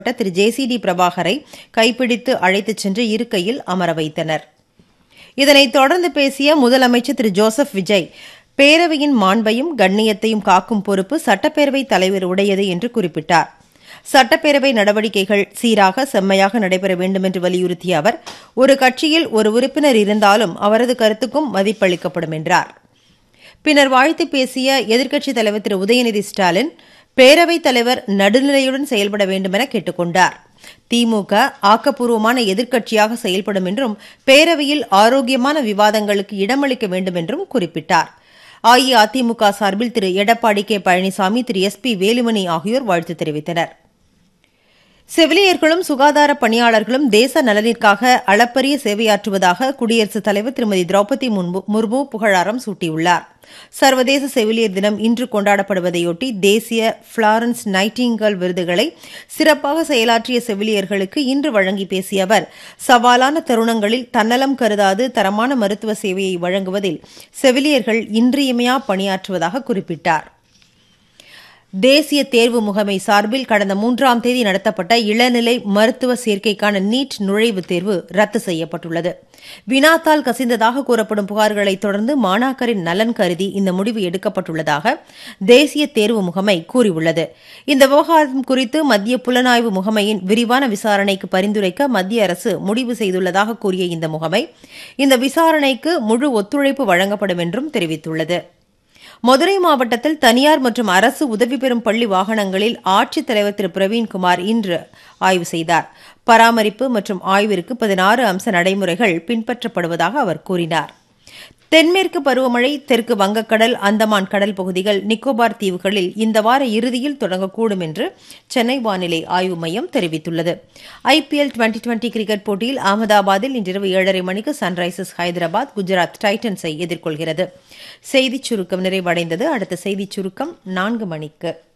திரு J C D பிரபாகரை கைப்பிடித்து அழைத்துச் சென்று இருக்கையில் அமர வைத்தனர் இதனைத் தொடர்ந்து பேசிய முதலமைச்சர் திரு ஜோசப் விஜய் பேரவையின் மாண்பையும் கண்ணியத்தையும் காக்கும் பொறுப்பு சட்டப்பேரவைத் தலைவர் உடையது என்று குறிப்பிட்டார் சட்டப்பேரவை நடவடிக்கைகள் சீராக செம்மையாக நடைபெற வேண்டும் என்று வலியுறுத்திய அவர் ஒரு கட்சியில் ஒரு உறுப்பினர் இருந்தாலும் அவரது கருத்துக்கும் மதிப்பளிக்கப்படும் என்றார் பின்னர் வாழ்த்து பேசிய எதிர்க்கட்சித் தலைவர் திரு உதயநிதி ஸ்டாலின் பேரவைத் தலைவர் நடுநிலையுடன் செயல்பட வேண்டுமென கேட்டுக் கொண்டார் திமுக ஆக்கப்பூர்வமான எதிர்க்கட்சியாக செயல்படும் என்றும் பேரவையில் ஆரோக்கியமான விவாதங்களுக்கு இடமளிக்க வேண்டும் என்றும் குறிப்பிட்டார் அஇஅதிமுக சார்பில் Thiru Edappadi K Palaniswami Thiru S P Velumani ஆகியோர் வாழ்த்து தெரிவித்தனர் செவிலியர்களும் சுகாதார பணியாளர்களும் தேச நலனிற்காக அளப்பரிய சேவையாற்றுவதாக குடியரசுத் தலைவர் திருமதி திரௌபதி முர்மு புகழாரம் சூட்டியுள்ளார் சர்வதேச செவிலியர் தினம் இன்று கொண்டாடப்படுவதையொட்டி தேசிய பிளாரன்ஸ் நைட்டிங்கல் விருதுகளை சிறப்பாக செயலாற்றிய செவிலியர்களுக்கு இன்று வழங்கி பேசிய அவர் சவாலான தருணங்களில் தன்னலம் கருதாது தரமான மருத்துவ சேவையை வழங்குவதில் செவிலியர்கள் இன்றியமையா பணியாற்றுவதாக குறிப்பிட்டார் தேசிய தேர்வு முகமை சார்பில் கடந்த மூன்றாம் தேதி நடத்தப்பட்ட இளநிலை மருத்துவ சேர்க்கைக்கான நீட் நுழைவுத் தேர்வு ரத்து செய்யப்பட்டுள்ளது வினாத்தால் கசிந்ததாக கூறப்படும் புகார்களை தொடர்ந்து மாணாக்கரின் நலன் கருதி இந்த முடிவு எடுக்கப்பட்டுள்ளதாக தேசிய தேர்வு முகமை கூறியுள்ளது இந்த விவகாரம் குறித்து மத்திய புலனாய்வு முகமையின் விரிவான விசாரணைக்கு பரிந்துரைக்க மத்திய அரசு முடிவு செய்துள்ளதாக கூறிய இந்த முகமை இந்த விசாரணைக்கு முழு ஒத்துழைப்பு வழங்கப்படும் என்றும் தெரிவித்துள்ளது மதுரை மாவட்டத்தில் தனியார் மற்றும் அரசு உதவி பெறும் பள்ளி வாகனங்களில் ஆட்சித் தலைவர் திரு பிரவீன்குமார் இன்று ஆய்வு செய்தார் பராமரிப்பு மற்றும் ஆய்விற்கு பதினாறு அம்ச நடைமுறைகள் பின்பற்றப்படுவதாக அவர் கூறினார் தென்மேற்கு பருவமழை தெற்கு வங்கக்கடல் அந்தமான் கடல் பகுதிகள் நிக்கோபார் தீவுகளில் இந்த வார இறுதியில் தொடங்கக்கூடும் என்று சென்னை வானிலை ஆய்வு மையம் தெரிவித்துள்ளது ஐபிஎல் டுவெண்டி டுவெண்டி கிரிக்கெட் போட்டியில் அகமதாபாத்தில் இன்றிரவு ஏழரை மணிக்கு சன்ரைசர்ஸ் ஹைதராபாத் குஜராத் டைட்டன்ஸை எதிர்கொள்கிறது செய்திச் சுருக்கம் நிறைவடைந்தது அடுத்த செய்திச் சுருக்கம் நான்கு மணிக்கு